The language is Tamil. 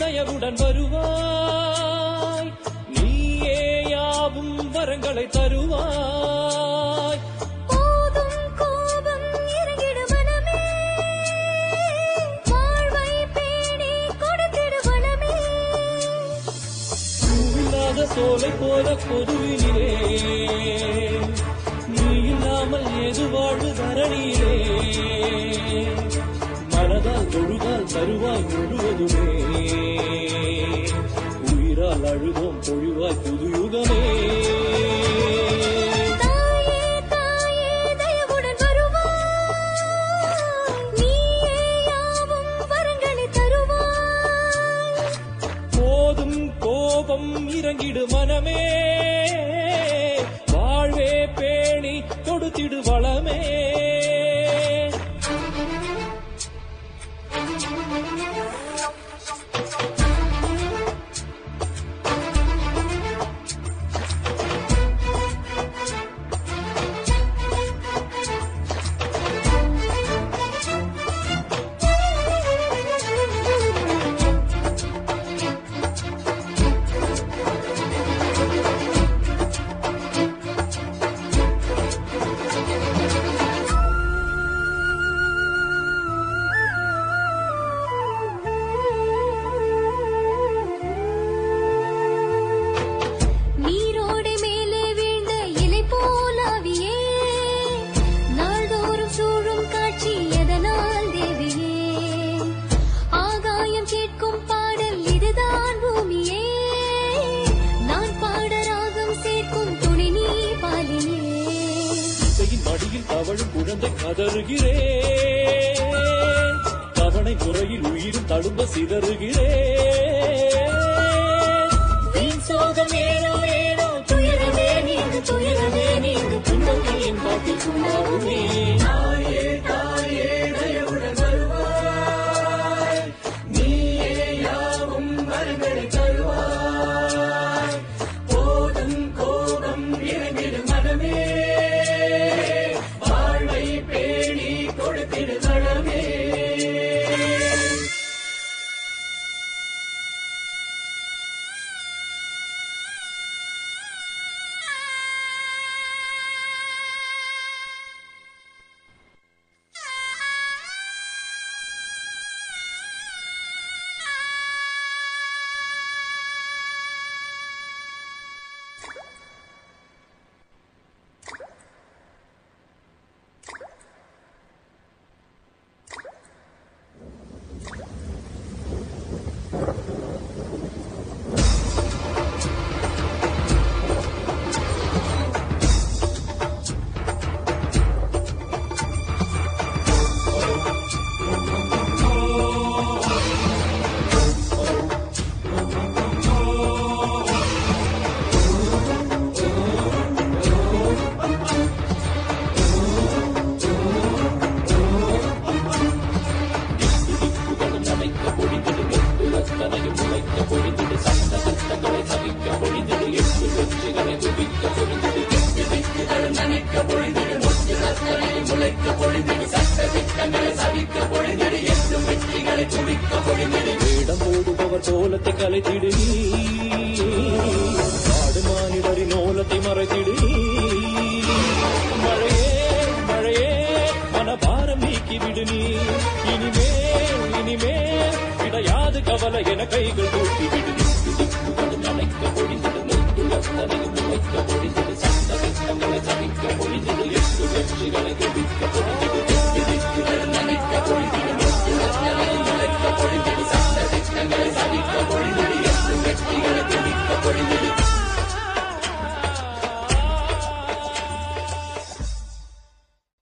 தயவுடன் வருவாய் நீயே யாவும் வரங்களை தருவாய் போதும் கோபம் இறங்கிடு மனமே வாழ்வை பேணி கொடுத்திடு மனமே இல்லாத சோலை போல பொதுவிலே நீ இல்லாமல் எது வாழ்வு தரணியிலே மனதால் தொழுதால் தருவாய் முழுவதுமே உயிரால் அழுதோம் பொழிவாய் புது யுகமே தாயே தாயே தயவுடன் வருவாய் நீயே யாவும் வரங்களை தருவாய் போதும் கோபம் இறங்கிடு மனமே வாழ்வே பேணி கொடுத்திடு வளமே நீரோடை மேலே வீழ்ந்த இலை போலாவியே நாள்தோறும் சூழும் காட்சி எதனால் தேவியே ஆகாயம் கேட்கும் பாடல் இதுதான் பூமியே நான் பாட ராகம் சேர்க்கும் துணை நீ பாலியே இசையின் மடியில் தவழும் குழந்தை கதறுகிறேன் தவணை முறையில் உயிரும் தழும்ப சிதறுகிறேன் வீண் சோகம் ஏனோ ஏனோ துயரமே நீங்கு துயரமே நீங்கு துன்பத்தில் என் பாட்டில் கொண்டாடுமே தாயே தாயே தயவுடன் வருவாய் நீயே யாவும் வரங்களை தருவாய் போதும் கோபம் இறங்கிடு மனமே வாழ்வை பேணி கொடுத்திடு தளமே வேடம் போடுபவர் கோலத்தை கலைத்திடு நீ ஆடு மானிடரின் ஓலத்தை மறைத்திடு நீ மழையே மழையே மனபாரம் நீக்கிவிடு நீ இனிமேல் இனிமேல் கிடையாது கவலை என கைகள் தூக்கி விடு நனைக்க பொழிந்தது முத்துலத்தனையும் முளைக்க பொழிந்தது சந்த வெப்பங்களை சகிக்க பொழிந்தது எட்டு வெற்றிகளை குவிக்க பொழிந்தது